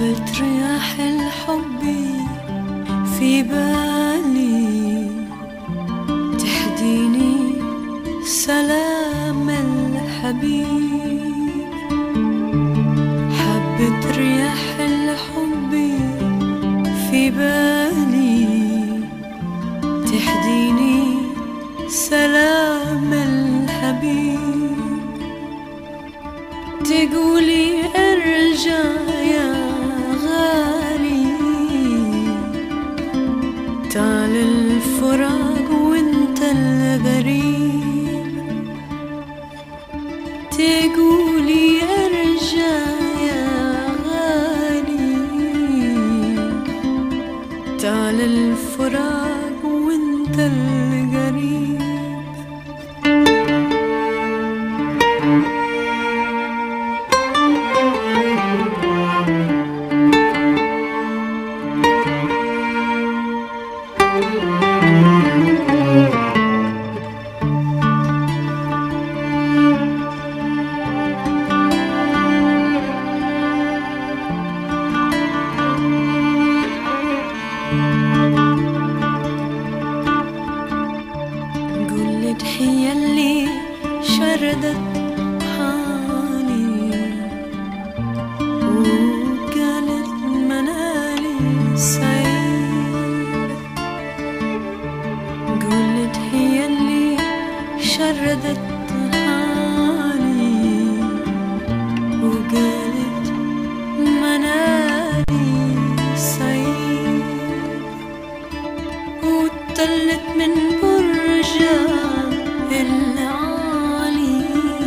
حبة رياح الحب في بالي تهديني سلام الحبيب حبة رياح الحب في بالي تهديني سلام الحبيب تقولي ارجع يا غالي تعال الفراق وانت الغريب تقولي ارجع يا غالي تعال الفراق وانت القريب قلت هي اللي شردت حالي وقالت منالي سعيد قلت هي اللي شردت حالي وقالت منالي سعيد وطلت من برجها العالي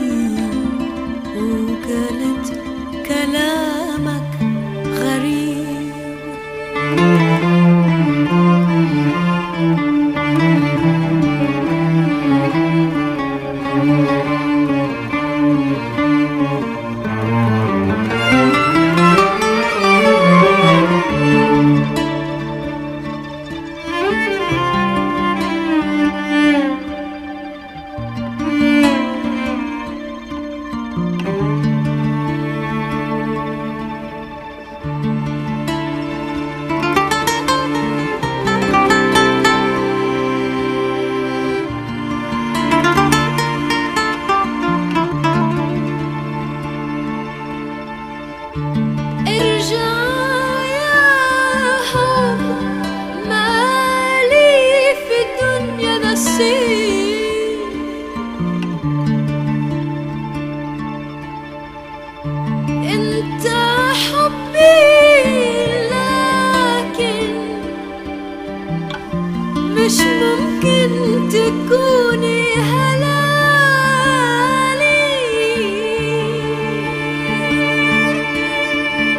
وقالت كلامك غريب ارجع يا حب مالي في الدنيا نصيب انت حبي لكن مش ممكن تكوني هلالي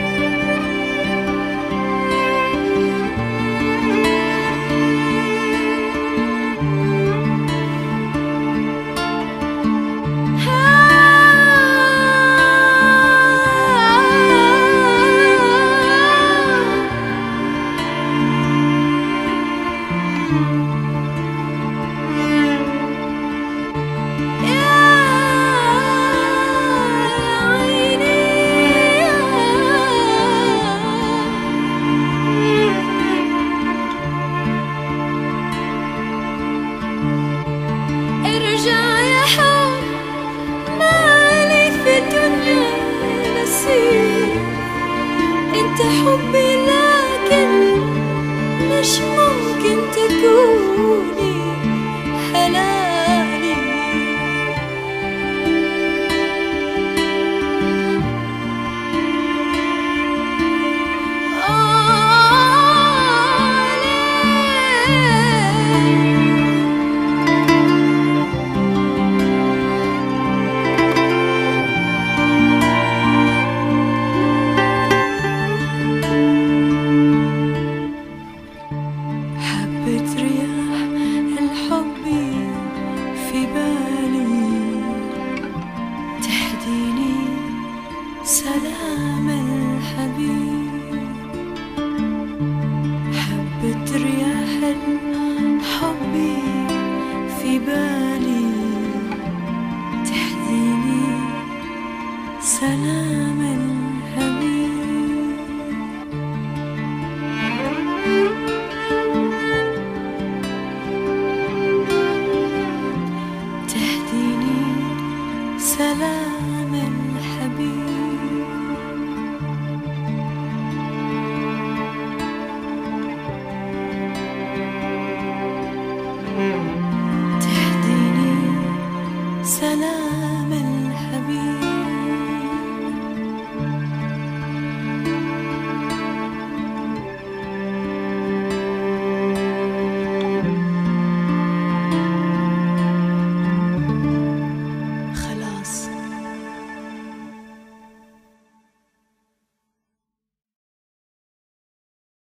ارجع يا حب مالي في الدنيا نصيب انت حبي لكن مش ممكن تكوني حلالي آه ليه حبة رياح الحب في بالي تهديني سلام الحبيب حبة رياح الحب في بالي تهديني سلام الحبيب من